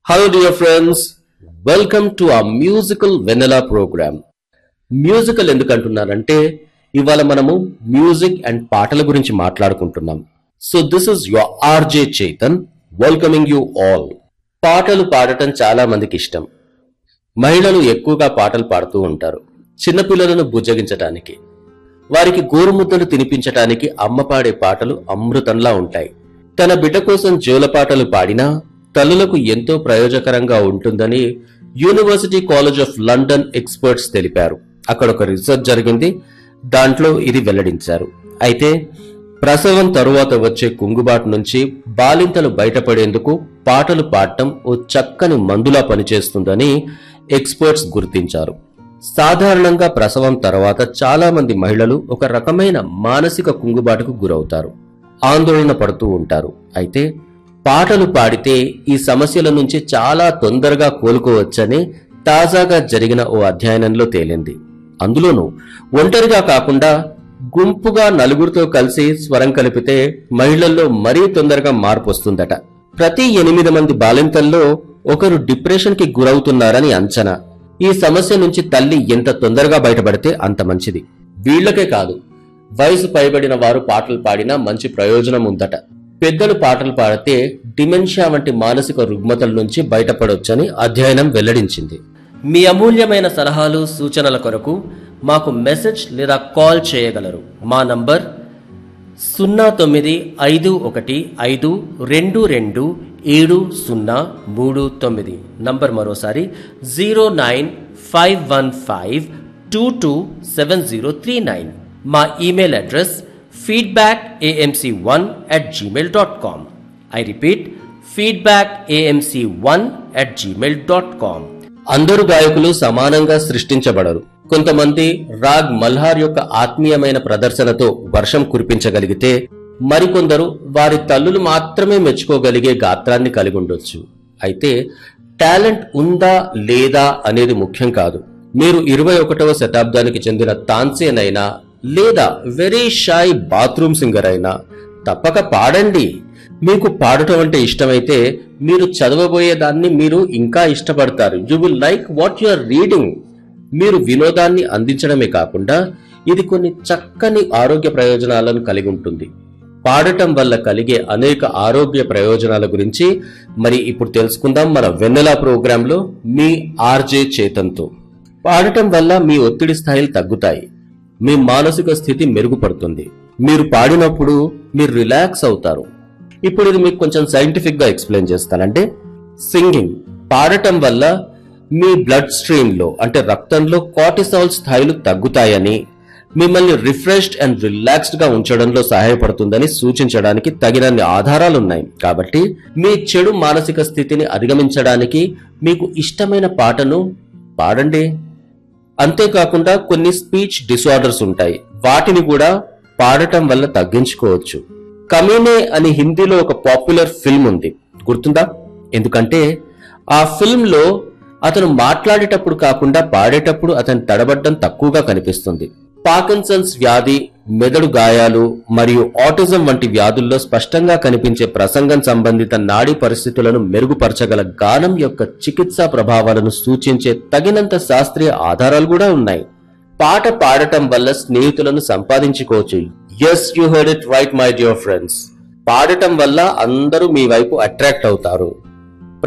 Hello, dear friends. Welcome to our musical vanilla program. Musical ఎందుకు అంటున్నానంటే ఇవాళ మనము మ్యూజిక్ అండ్ పాటల గురించి మాట్లాడుకుంటున్నాం so this is your RJ Chetan welcoming you all పాటలు పాడటం చాలా మందికి ఇష్టం మహిళలు ఎక్కువగా పాటలు పాడుతూ ఉంటారు చిన్నపిల్లలను బుజ్జగించటానికి వారికి గోరుముద్దలు తినిపించటానికి అమ్మ పాడే పాటలు అమృతంలా ఉంటాయి తన బిడ్డ కోసం జోలపాటలు పాడినా తల్లులకు ఎంతో ప్రయోజకరంగా ఉంటుందని university college of London experts తెలిపారు అక్కడ ఒక రీసెర్చ్ జరిగింది దాంట్లో ఇది వెల్లడించారు అయితే ప్రసవం తరువాత వచ్చే కుంగుబాటు నుంచి బాలింతలు బయటపడేందుకు పాటలు పాడటం ఓ చక్కని మందులా పనిచేస్తుందని ఎక్స్పర్ట్స్ గుర్తించారు సాధారణంగా ప్రసవం తర్వాత చాలా మంది మహిళలు ఒక రకమైన మానసిక కుంగుబాటుకు గురవుతారు ఆందోళన పడుతూ ఉంటారు అయితే పాటలు పాడితే ఈ సమస్యల నుంచి చాలా తొందరగా కోలుకోవచ్చని తాజాగా జరిగిన ఓ అధ్యయనంలో తేలింది అందులోనూ ఒంటరిగా కాకుండా గుంపుగా నలుగురితో కలిసి స్వరం కలిపితే మహిళల్లో మరీ తొందరగా మార్పు వస్తుందట ప్రతి ఎనిమిది మంది బాలింతల్లో ఒకరు డిప్రెషన్ కి గురవుతున్నారని అంచనా ఈ సమస్య నుంచి తల్లి ఎంత తొందరగా బయటపడితే అంత మంచిది వీళ్లకే కాదు వయసు పైబడిన వారు పాటలు పాడినా మంచి ప్రయోజనం ఉందట పెద్దలు పాటలు పాడితే డిమెన్షియా వంటి మానసిక రుగ్మతల నుంచి బయటపడొచ్చని అధ్యయనం వెల్లడించింది మీ అమూల్యమైన సలహాలు సూచనల కొరకు మాకు మెసేజ్ లేదా కాల్ చేయగలరు మా నంబర్ సున్నా తొమ్మిది ఐదు ఒకటి ఐదు రెండు రెండు ఏడు సున్నా మూడు తొమ్మిది నంబర్ మరోసారి zero nine five one five two two seven zero three nine మా email address feedback AMC one at Gmail dot com I repeat feedback AMC one at Gmail dot com అందరు గాయకులు సమానంగా సృష్టించబడరు కొంతమంది రాగ్ మల్హార్ యొక్క ఆత్మీయమైన ప్రదర్శనతో వర్షం కురిపించగలిగితే మరికొందరు వారి తల్లులు మాత్రమే మెచ్చుకోగలిగే గాత్రాన్ని కలిగి ఉండొచ్చు అయితే టాలెంట్ ఉందా లేదా అనేది ముఖ్యం కాదు మీరు ఇరవై ఒకటవ శతాబ్దానికి చెందిన తాన్సేన్ అయినా లేదా వెరీ షాయ్ బాత్రూమ్ సింగర్ అయినా తప్పక పాడండి మీకు పాడటం అంటే ఇష్టమైతే మీరు చదవబోయే దాన్ని మీరు ఇంకా ఇష్టపడతారు you will like what you are reading మీరు వినోదాన్ని అందించడమే కాకుండా ఇది కొన్ని చక్కని ఆరోగ్య ప్రయోజనాలను కలిగి ఉంటుంది పాడటం వల్ల కలిగే అనేక ఆరోగ్య ప్రయోజనాల గురించి మరి ఇప్పుడు తెలుసుకుందాం మన వెన్నెలా ప్రోగ్రాంలో మీ ఆర్జే చేతంతో పాడటం వల్ల మీ ఒత్తిడి స్థాయిలు తగ్గుతాయి మీ మానసిక స్థితి మెరుగుపడుతుంది మీరు పాడినప్పుడు మీరు రిలాక్స్ అవుతారు ఇప్పుడు ఇది మీకు కొంచెం సైంటిఫిక్ గా ఎక్స్ప్లెయిన్ చేస్తానంటే సింగింగ్ పాడటం వల్ల మీ బ్లడ్ స్ట్రీమ్ లో అంటే రక్తంలో కార్టిసాల్ స్థాయిలు తగ్గుతాయని మిమ్మల్ని రిఫ్రెష్డ్ అండ్ రిలాక్స్డ్ గా ఉంచడంలో సహాయపడుతుందని సూచించడానికి తగినన్ని ఆధారాలున్నాయి కాబట్టి మీ చెడు మానసిక స్థితిని అధిగమించడానికి మీకు ఇష్టమైన పాటను పాడండి అంతేకాకుండా కొన్ని స్పీచ్ డిసార్డర్స్ ఉంటాయి వాటిని కూడా పాడటం వల్ల తగ్గించుకోవచ్చు కమీనే అని హిందీలో ఒక పాపులర్ ఫిల్మ్ ఉంది గుర్తుందా ఎందుకంటే ఆ ఫిల్మ్ లో అతను మాట్లాడేటప్పుడు కాకుండా పాడేటప్పుడు అతని తడబడ్డం తక్కువగా కనిపిస్తుంది పాకిన్సన్స్ వ్యాధి మెదడు గాయాలు మరియు ఆటిజం వంటి వ్యాధుల్లో స్పష్టంగా కనిపించే ప్రసంగం సంబంధిత నాడీ పరిస్థితులను మెరుగుపరచగల గానం యొక్క చికిత్సా ప్రభావాలను సూచించే తగినంత శాస్త్రీయ ఆధారాలు కూడా ఉన్నాయి పాట పాడటం వల్ల స్నేహితులను సంపాదించుకోవచ్చు yes you heard it right my dear friends పాడటం వల్ల అందరూ మీ వైపు అట్రాక్ట్ అవుతారు